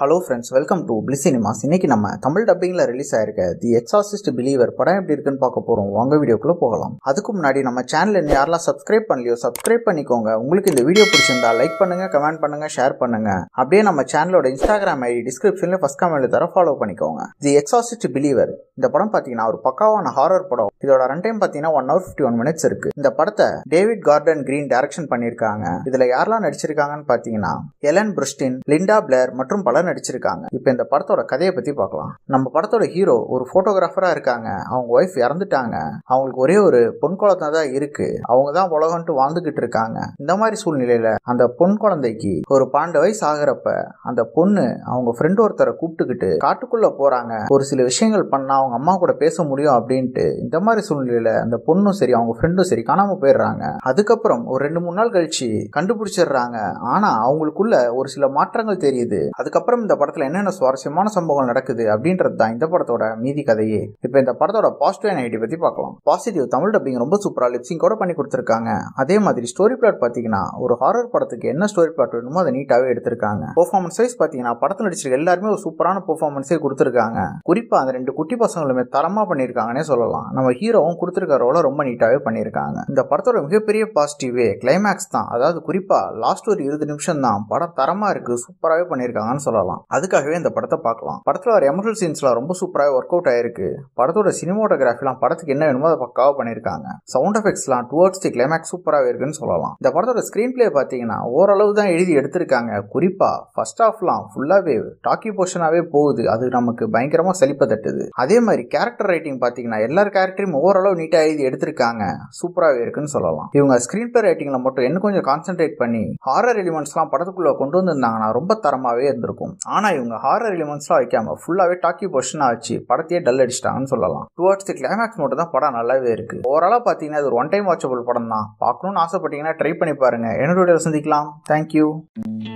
hello friends welcome to பிளி cinemas இன்னைக்கு நம்ம தமிழ் டப்பிங்ல ரிலீஸ் ஆயிருக்க தி எக்ஸாசிஸ்ட் பிலீவர் படம் எப்படி இருக்குன்னு பார்க்க போறோம் வாங்க வீடியோக்குள்ள போகலாம் அதுக்கு முன்னாடி நம்ம சேனல் இன்னும் யாரெல்லாம் சப்ஸ்கிரைப் பண்ணலையோ சப்ஸ்கிரைப் பண்ணிக்கோங்க உங்களுக்கு இந்த வீடியோ பிடிச்சிருந்தா லைக் பண்ணுங்க கமெண்ட் பண்ணுங்க ஷேர் பண்ணுங்க அப்படியே நம்ம சேனலோட இன்ஸ்டாகிராம் ஐடி டிஸ்கிரிப்ஷன்ல ஃபர்ஸ்ட் கமெண்ட்ல தர ஃபாலோ பண்ணிக்கோங்க தி எக்ஸாசிஸ்ட் பிலீவர் இந்த படம் பார்த்தீங்கன்னா ஒரு பக்காவான ஹாரர் படம் இதோட ரன் டைம் பார்த்தீங்கன்னா one hour fifty one minutes இருக்கு இந்த படத்தை டேவிட் கார்டன் கிரீன் டைரக்ஷன் பண்ணியிருக்காங்க இதுல யாரெல்லாம் நடிச்சிருக்காங்கன்னு பார்த்தீங்கன்னா எலன் பிரிஸ்டின் லிண்டா பிளேர் மற்றும் பலர் நடிச்சிருக்காங்க இப்போ இந்த படத்தோட கதையை பத்தி பார்க்கலாம் நம்ம படத்தோட ஹீரோ ஒரு போட்டோகிராஃபரா இருக்காங்க அவங்க ஒய்ஃப் இறந்துட்டாங்க அவங்களுக்கு ஒரே ஒரு பொன் குழந்தை தான் இருக்கு அவங்க தான் உலகம்ட்டு வாழ்ந்துகிட்டு இருக்காங்க இந்த மாதிரி சூழ்நிலையில அந்த பொன் குழந்தைக்கு ஒரு பன்னெண்டு வயசு ஆகுறப்ப அந்த பொண்ணு அவங்க ஃப்ரெண்ட் ஒருத்தரை கூப்பிட்டுக்கிட்டு காட்டுக்குள்ள போறாங்க ஒரு சில விஷயங்கள் பண்ணா அவங்க அம்மா கூட பேச முடியும் அப்படின்ட்டு இந்த மாதிரி சூழ்நிலையில அந்த பொண்ணும் சரி அவங்க ஃப்ரெண்டும் சரி காணாம போயிடுறாங்க அதுக்கப்புறம் ஒரு ரெண்டு மூணு நாள் கழிச்சு கண்டுபிடிச்சிடுறாங்க ஆனா அவங்களுக்குள்ள ஒரு சில மாற்றங்கள் தெரியுது அதுக்கப்புறம் இந்த படத்துல என்னென்ன சுவாரஸ்யமான சம்பவங்கள் நடக்குது அப்படின்றது தான் இந்த படத்தோட மீதி கதையே இப்போ இந்த படத்தோட பாசிட்டிவ் ஐடி பத்தி பார்க்கலாம் பாசிட்டிவ் தமிழ் டப்பிங் ரொம்ப சூப்பரா லிப்சிங் கூட பண்ணி கொடுத்துருக்காங்க அதே மாதிரி ஸ்டோரி பிளாட் பாத்தீங்கன்னா ஒரு ஹாரர் படத்துக்கு என்ன ஸ்டோரி பிளாட் வேணுமோ அதை நீட்டாவே எடுத்திருக்காங்க பெர்ஃபார்மன்ஸ் வைஸ் பாத்தீங்கன்னா படத்தில் நடிச்சிருக்க எல்லாருமே ஒரு சூப்பரான பெர்ஃபார்மன்ஸே கொடுத்துருக்காங்க குறிப்பா அந்த ரெண்டு குட்டி பசங்களுமே தரமா பண்ணியிருக்காங்கன்னே சொல்லலாம் நம்ம ஹீரோவும் கொடுத்துருக்க ரோலை ரொம்ப நீட்டாவே பண்ணியிருக்காங்க இந்த படத்தோட மிகப்பெரிய பாசிட்டிவே கிளைமேக்ஸ் தான் அதாவது குறிப்பா லாஸ்ட் ஒரு இருபது நிமிஷம் தான் படம் தரமா இருக்கு சூப்பராகவே பண்ணியிருக்காங்கன்னு சொல்லலாம் அதுக்காகவே இந்த படத்தை பார்க்கலாம் படத்தில் வர எமரல் சீன்ஸ்லாம் ரொம்ப சூப்பராக ஒர்க் அவுட் ஆயிருக்கு படத்தோட சினிமோட்டோகிராஃபிலாம் படத்துக்கு என்ன வேணுமோ அதை பக்காவாக பண்ணியிருக்காங்க சவுண்ட் எஃபெக்ட்ஸ்லாம் டுவர்ட்ஸ் தி கிளைமேக்ஸ் சூப்பராகவே இருக்குன்னு சொல்லலாம் இந்த படத்தோட ஸ்க்ரீன் பிளே பார்த்தீங்கன்னா ஓரளவு தான் எழுதி எடுத்திருக்காங்க குறிப்பாக ஃபர்ஸ்ட் ஹாஃப்லாம் ஃபுல்லாகவே டாக்கி போர்ஷனாகவே போகுது அது நமக்கு பயங்கரமாக செழிப்ப தட்டுது அதே மாதிரி கேரக்டர் ரைட்டிங் பார்த்தீங்கன்னா எல்லார் கேரக்டரையும் ஓரளவு நீட்டாக எழுதி எடுத்திருக்காங்க சூப்பராகவே இருக்குன்னு சொல்லலாம் இவங்க ஸ்க்ரீன் பிளே ரைட்டிங்கில் மட்டும் இன்னும் கொஞ்சம் கான்சென்ட்ரேட் பண்ணி ஹாரர் எலிமெண்ட்ஸ்லாம் படத்துக்குள்ளே கொண்டு வந்திருந்தாங்கன்னா ரொம்ப தரமாகவே இருந்திருக்கும் ஆனால் இவங்க ஹாரர் எலிமெண்ட்ஸ்லாம் வைக்காம ஃபுல்லாகவே டாக்கி பொசிஷனாக வச்சு படத்தையே டல் அடிச்சிட்டாங்கன்னு சொல்லலாம் டுவர்ட்ஸ் தி கிளைமேக்ஸ் மட்டும் தான் படம் நல்லாவே இருக்கு ஓவராலாக பார்த்தீங்கன்னா இது ஒரு ஒன் டைம் வாட்சபிள் படம் தான் பார்க்கணும்னு ஆசைப்பட்டீங்கன்னா ட்ரை பண்ணி பாருங்க என்னோட வீடியோ சந்திக்கலாம் தேங்க்யூ